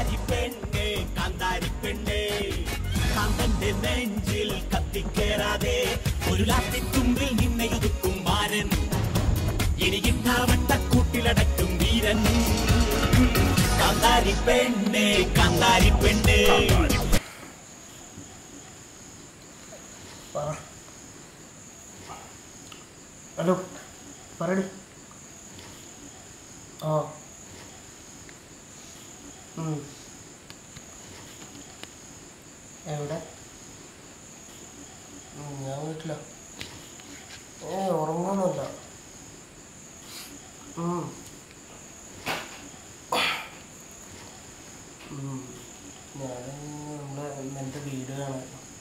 കാന്താരി പെണ്ണേ കാന്താരി പെണ്ണേ കാന്തന്റെ നെഞ്ചിൽ കത്തിക്കേറാതെ ഒരു ലാത്തിത്തുമ്പിൽ നിന്നെ ഒതുക്കും മാരൻ ഇനി ഇട്ടാവട്ടക്കൂട്ടിലടക്കും വീരൻ കാന്താരി പെണ്ണേ കാന്താരി പെണ്ണേ പറ ഹലോ പറയടി ആ ഉം. എവിടെ ഉം, ഞാൻ വീട്ടില ഏ ഉറങ്ങുന്നില്ല ഉം. ഉം. ഞാൻ നമ്മുടെ എൻ്റെ വീട് കാണാൻ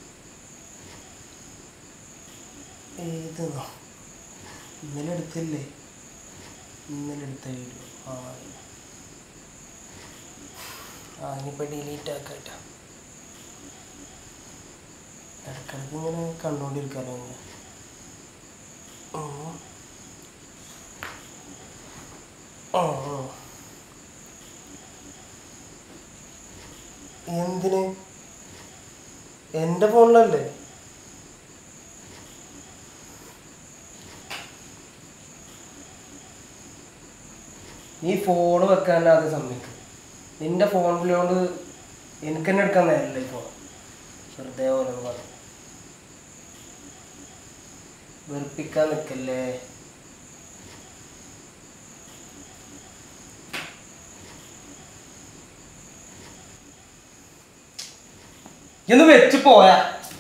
ഏതെന്നോ ഇന്നലെ എടുത്തില്ലേ ഇന്നലെ എടുത്ത വീഡിയോ ആ ആ ഇനിയിപ്പോൾ ഡിലീറ്റ് ആക്കട്ട ഇടയ്ക്കിടയ്ക്ക് ഇങ്ങനെ കണ്ടുകൊണ്ടിരിക്കാമല്ലോ ഇങ്ങനെ ഉം. ആ ആ. എന്തിന് എൻ്റെ ഫോണിലല്ലേ നീ ഫോൺ വെക്കാൻ ആദ്യം സമ്മതിക്കും നിന്റെ ഫോൺ വിളിയോണ്ട് എനിക്ക് തന്നെ എടുക്കാൻ നേരമില്ല ഈ ഫോൺ വെറുതെ ഓരോന്ന് പറഞ്ഞു വെറുപ്പിക്കാൻ നിൽക്കല്ലേ എന്ന് വെച്ച് പോയാ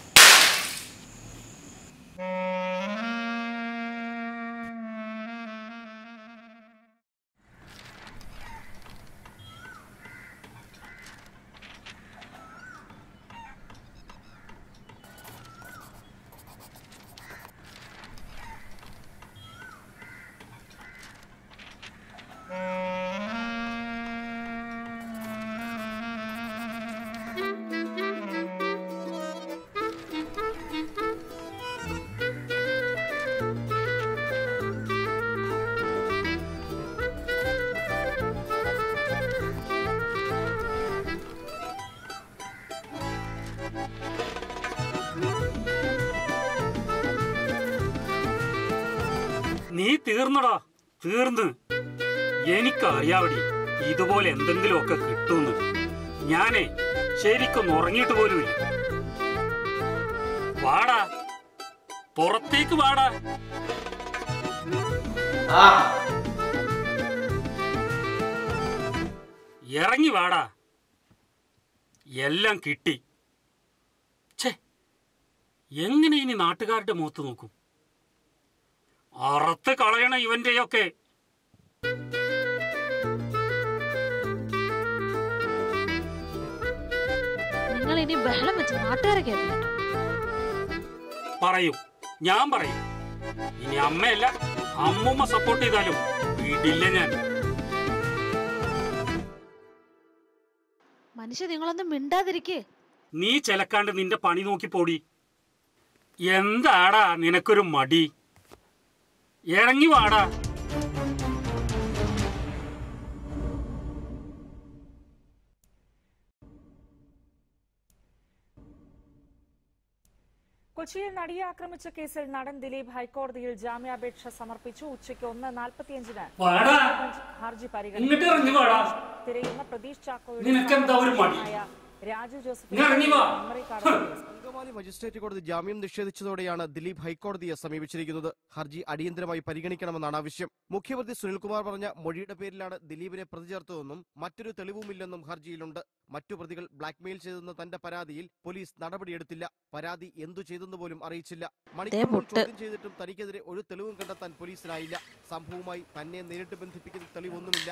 നീ തീർന്നടാ തീർന്ന് എനിക്കറിയാവടി ഇതുപോലെ എന്തെങ്കിലുമൊക്കെ കിട്ടുമെന്ന് ഞാനേ ശരിക്കൊന്ന് ഉറങ്ങിയിട്ട് പോലുമില്ല വാടാ പുറത്തേക്ക് വാടാ ആ ഇറങ്ങി വാടാ എല്ലാം കിട്ടി ഛേ എങ്ങനെ ഇനി നാട്ടുകാരുടെ മുഖത്ത് നോക്കും അറുത്ത് കളയണ ഇവന്റെയൊക്കെ നിങ്ങൾ ഇനി ബഹളം വെച്ച് നാട്ടുകാരെ കേൾക്കണം പറയും ഞാൻ പറയും ഇനി അമ്മയല്ല അമ്മൂമ്മ സപ്പോർട്ട് ചെയ്താലും വീടില്ല ഞാൻ മനുഷ്യ നിങ്ങളൊന്നും മിണ്ടാതിരിക്കേ നീ ചിലക്കാണ്ട് നിന്റെ പണി നോക്കി പോടി എന്താടാ നിനക്കൊരു മടി ഇറങ്ങി വാടാ കൊച്ചിയിൽ നടിയെ ആക്രമിച്ച കേസിൽ നടൻ ദിലീപ് ഹൈക്കോടതിയിൽ ജാമ്യാപേക്ഷ സമർപ്പിച്ചു ഉച്ചയ്ക്ക് ഒന്ന് നാൽപ്പത്തിയഞ്ചിന് വാടാ ഹർജി ഇങ്ങോട്ട് ഇറങ്ങി വാടാ തിരയുന്ന പ്രതീഷ് ചാക്കോയുടെ നിനക്കെന്താ ഒരു മടി? സഹോദരനായ രാജു ജോസഫ് ഇങ്ങ് ഇറങ്ങി വാ. Memory card case. Angamaly magistrate കോടതി ജാമ്യം നിഷേധിച്ചതോടെയാണ് ദിലീപ് ഹൈക്കോടതിയെ സമീപിച്ചിരിക്കുന്നത് ഹർജി അടിയന്തരമായി പരിഗണിക്കണമെന്നാണ് ആവശ്യം മുഖ്യമന്ത്രി സുനിൽകുമാർ പറഞ്ഞ മൊഴിയുടെ പേരിലാണ് ദിലീപിനെ പ്രതി ചേർത്തതെന്നും മറ്റൊരു തെളിവുമില്ലെന്നും ഹർജിയിലുണ്ട് മറ്റു പ്രതികൾ ബ്ലാക്ക്മെയിൽ ചെയ്തെന്ന തന്റെ പരാതിയിൽ പോലീസ് നടപടിയെടുത്തില്ല പരാതി എന്തു ചെയ്തെന്ന് പോലും അറിയിച്ചില്ല മണിക്കൂറുകൾ പൊട്ട്. ചോദ്യം ചെയ്തിട്ടും തനിക്കെതിരെ ഒരു തെളിവും കണ്ടെത്താൻ പോലീസിനായില്ല സംഭവവുമായി തന്നെ നേരിട്ട് ബന്ധിപ്പിക്കുന്ന തെളിവൊന്നുമില്ല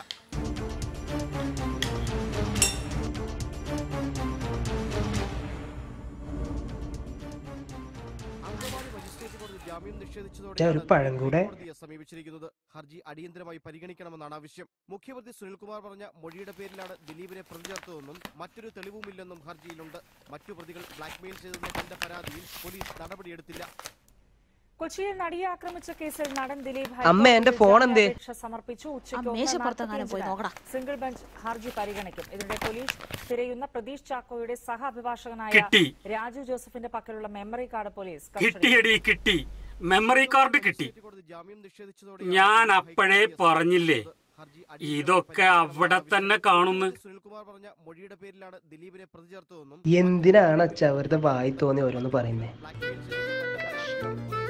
അങ്കമാലി മജിസ്ട്രേറ്റ് കോടതി ജാമ്യം ഒരു നിഷേധിച്ചതോടെയാണ് പഴം കൂടെ. കോടതിയെ സമീപിച്ചിരിക്കുന്നത് ഹർജി അടിയന്തരമായി പരിഗണിക്കണമെന്നാണ് ആവശ്യം മുഖ്യമന്ത്രി സുനിൽകുമാർ പറഞ്ഞ മൊഴിയുടെ പേരിലാണ് ദിലീപിനെ പ്രതി ചേർത്തതെന്നും മറ്റൊരു തെളിവുമില്ലെന്നും ഹർജിയിലുണ്ട് മറ്റു പ്രതികൾ ബ്ലാക്ക്മെയിൽ ചെയ്തെന്ന തന്റെ പരാതിയിൽ പോലീസ് നടപടിയെടുത്തില്ല കൊച്ചിയിൽ നടിയെ ആക്രമിച്ച കേസിൽ നടൻ ദിലീപ് അമ്മ, എന്റെ ഹൈക്കോടതിയിൽ ഫോൺ എന്തേ? ജാമ്യാപേക്ഷ സമർപ്പിച്ചു ഉച്ചയ്ക്ക് ആ ഒന്ന് മേശപ്പുറത്തെങ്ങാനും പോയി നാൽപ്പത്തിയഞ്ചിന് നോക്കടാ. സിംഗിൾ ബെഞ്ച് ഹർജി പരിഗണിക്കും ഇതിനിടെ പോലീസ് തിരയുന്ന പ്രതീഷ് ചാക്കോയുടെ സഹ അഭിഭാഷകനായ കിട്ടി. രാജു ജോസഫിന്റെ പക്കലുള്ള മെമ്മറി കാർഡ് പോലീസ് കിട്ടിയടി കിട്ടി മെമ്മറി കാർഡ് കിട്ടി കോടതി ജാമ്യം നിഷേധിച്ചതോടെയാണ് ഞാൻ ദിലീപ് അപ്പോഴേ ഹൈക്കോടതിയെ പറഞ്ഞില്ലേ ഹർജി അടിയന്തരമായി ഇതൊക്കെ അവിടെ തന്നെ കാണുന്നു സുനിൽകുമാർ പറഞ്ഞ മൊഴിയുടെ പേരിലാണ് ദിലീപിനെ പ്രതി ചേർത്തതെന്നും എന്തിനാണ് അച്ഛ വെറുതെ വായി തോന്നി ഓരോന്ന് പറയുന്നത് ബ്ലാക്ക് മെയിൽ ചെയ്തത്